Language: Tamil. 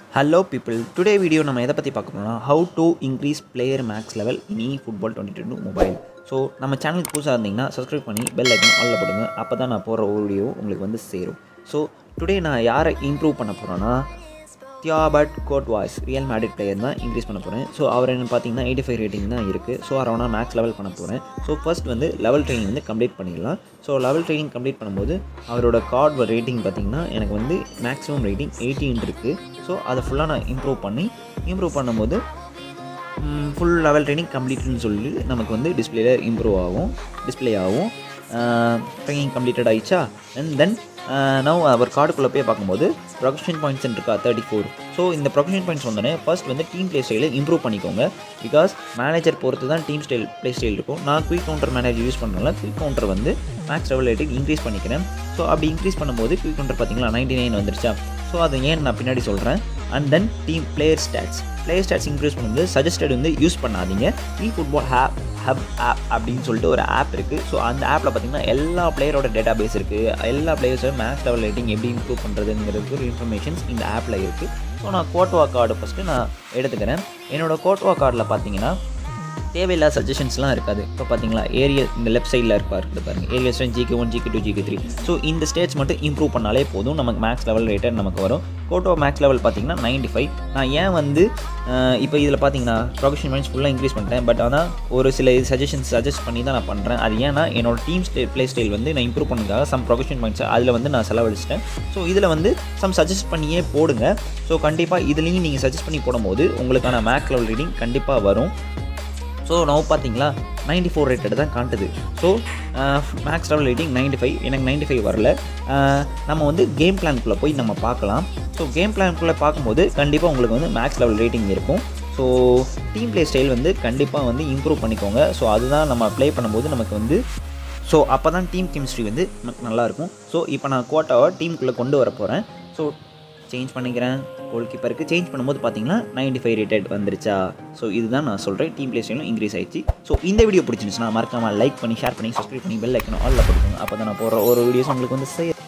ஹலோ பீப்புள் டுடே வீடியோ நம்ம எதை பற்றி பார்க்க போகிறோம்னா how to increase player max level இனி football twenty two mobile so நம்ம சேனலுக்கு புதுசாக இருந்தீங்கன்னா சப்ஸ்கிரைப் பண்ணி பெல் ஐக்கன் ஆல்ல போடுங்க அப்போ தான் நான் போடுற வீடியோ உங்களுக்கு வந்து சேரும் ஸோ டுடே நான் யாரை இம்ப்ரூவ் பண்ண போகிறேன்னா Thibaut Courtois Real Madrid player தான் இன்க்ரீஸ் பண்ண போகிறேன் ஸோ அவர் என்ன பார்த்தீங்கன்னா எயிட்டி ஃபைவ் ரேட்டிங் தான் இருக்குது ஸோ அரௌண்டாக மேக்ஸ் லெவல் பண்ண போகிறேன் ஸோ ஃபர்ஸ்ட் வந்து லெவல் ட்ரைனிங் வந்து கம்ப்ளீட் பண்ணிடலாம் ஸோ லெவல் ட்ரைனிங் கம்ப்ளீட் பண்ணும்போது அவரோட கார்டு ரேட்டிங் பார்த்தீங்கன்னா எனக்கு வந்து மேக்ஸிமம் ரேட்டிங் எயிட்டின் இருக்குது ஸோ அதை ஃபுல்லாக நான் இம்ப்ரூவ் பண்ணி இம்ப்ரூவ் பண்ணும்போது ஃபுல் லெவல் ட்ரைனிங் கம்ப்ளீட்னு சொல்லி நமக்கு வந்து டிஸ்பிளேல இம்ப்ரூவ் ஆகும் டிஸ்பிளே ஆகும் ட்ரைனிங் கம்ப்ளீட்டட் ஆயிடுச்சா அண்ட் தென் நவ் அவர் கார்டுக்குள்ளே போய் பார்க்கும்போது ப்ரொஃபஷன் பாயிண்ட்ஸ் இருக்கா தேர்ட்டி ஃபோர் ஸோ இந்த ப்ரொஃபஷன் பாயிண்ட்ஸ் வந்தோடனே ஃபர்ஸ்ட் வந்து டீம் ப்ளே ஸ்டைலை இம்ப்ரூவ் பண்ணிக்கோங்க பிகாஸ் மேனேஜர் பொறுத்து தான் டீம் ஸ்டைல் ப்ளே ஸ்டைல் இருக்கும் நான் குயிக் கவுண்டர் மேனேஜர் யூஸ் பண்ணனால குயிக் கவுண்டர் வந்து மேக்ஸ் லெவல் ரேட்டிங் இன்க்ரீஸ் பண்ணிக்கிறேன் ஸோ அப்படி இன்க்ரீஸ் பண்ணும்போது குயிக் கவுண்டர் பார்த்தீங்களா நைன்டி நைன் வந்துருச்சா ஸோ அது ஏன் நான் பின்னாடி சொல்கிறேன் and then team player stats player stats increase பண்ணும்போது சஜஸ்டட் வந்து யூஸ் பண்ணாதீங்க eFootball hub hub app அப்படின்னு சொல்லிட்டு ஒரு ஆப் இருக்குது ஸோ அந்த ஆப்பில் பார்த்தீங்கன்னா எல்லா பிளேயரோட டேட்டா பேஸ் இருக்குது எல்லா பிளேயர்ஸும் மேக்ஸ் லெவல் ரேட்டிங் எப்படி இம்ப்ரூவ் பண்ணுறதுங்கிறதுக்கு ஒரு இன்ஃபர்மேஷன்ஸ் இந்த ஆப்பில் இருக்குது ஸோ நான் கோட்வா கார்டு ஃபஸ்ட்டு நான் எடுத்துக்கிறேன் என்னோடய கோட்வா கார்டில் பார்த்தீங்கன்னா தேவையில்லாத சஜஷன்ஸ்லாம் இருக்காது இப்போ பார்த்தீங்களா ஏரியா இந்த லெஃப்ட் சைடில் இருப்பா இருக்குது பாருங்கள் ஏரியா ஸ்டென் GK one GK two GK three so இந்த ஸ்டேஜ் மட்டும் இம்ப்ரூவ் பண்ணாலே போதும் நமக்கு மேக்ஸ் லெவல் ரேட்டர் நமக்கு வரும் கோட்டோ மேக்ஸ் லெவல் பார்த்தீங்கன்னா நைன்டி ஃபைவ் நான் ஏன் வந்து இப்போ இதில் பார்த்தீங்கன்னா ப்ரொஃபஷன் மைண்ட்ஸ் ஃபுல்லாக இன்க்ரீஸ் பண்ணிட்டேன் பட் ஆனால் ஒரு சில சஜஷன்ஸ் சஜஸ்ட் பண்ணி தான் நான் பண்ணுறேன் அது ஏன்னா என்னோட டீம் ஸ்டே ப்ளே ஸ்டைல் வந்து நான் இம்ப்ரூவ் பண்ணுறதுக்காக சம் ப்ரொஃபஷன் மைண்ட்ஸ் அதில் வந்து நான் செலவழிச்சிட்டேன் ஸோ இதில் வந்து சம் சஜஸ்ட் பண்ணியே போடுங்க ஸோ கண்டிப்பாக இதுலேயும் நீங்கள் சஜஸ்ட் பண்ணி போடும்போது உங்களுக்கான மேக்ஸ் லெவல் ரீடிங் கண்டிப்பாக வரும் ஸோ நவ் பார்த்தீங்களா நைன்டி ஃபோர் ரேட்டட் தான் காட்டுது so max level rating ninety five எனக்கு நைன்டி ஃபைவ் வரல நம்ம வந்து கேம் பிளான்குள்ளே போய் நம்ம பார்க்கலாம் ஸோ கேம் பிளான்குள்ளே பார்க்கும்போது கண்டிப்பாக உங்களுக்கு வந்து மேக்ஸ் லெவல் ரேட்டிங் இருக்கும் ஸோ டீம் ப்ளே ஸ்டைல் வந்து கண்டிப்பாக வந்து இம்ப்ரூவ் பண்ணிக்கோங்க ஸோ அதுதான் நம்ம ப்ளே பண்ணும்போது நமக்கு வந்து ஸோ அப்போ தான் டீம் கெமிஸ்ட்ரி வந்து நமக்கு நல்லாயிருக்கும் ஸோ இப்போ நான் கோட்டாவை டீமுக்குள்ளே கொண்டு வர போகிறேன் ஸோ சேஞ்ச் பண்ணிக்கிறேன் கோல் கீப்பருக்கு சேஞ்ச் பண்ணும்போது பார்த்தீங்கன்னா நைன்டி ஃபைவ் ரேட்டட் வந்துருச்சா ஸோ இதுதான் நான் சொல்கிறேன் டீம் பிளே ஸ்டைலும் இன்க்ரீஸ் ஆயிடுச்சு ஸோ இந்த வீடியோ பிடிச்சிருந்துச்சுன்னா மறக்காமல் லைக் பண்ணி ஷேர் பண்ணி சப்ஸ்கிரைப் பண்ணி பெல் ஐக்கணும் ஆலில் போட்டுக்கோங்க அப்போ தான் நான் போடுற ஒரு வீடியோஸ் உங்களுக்கு வந்து செய்ய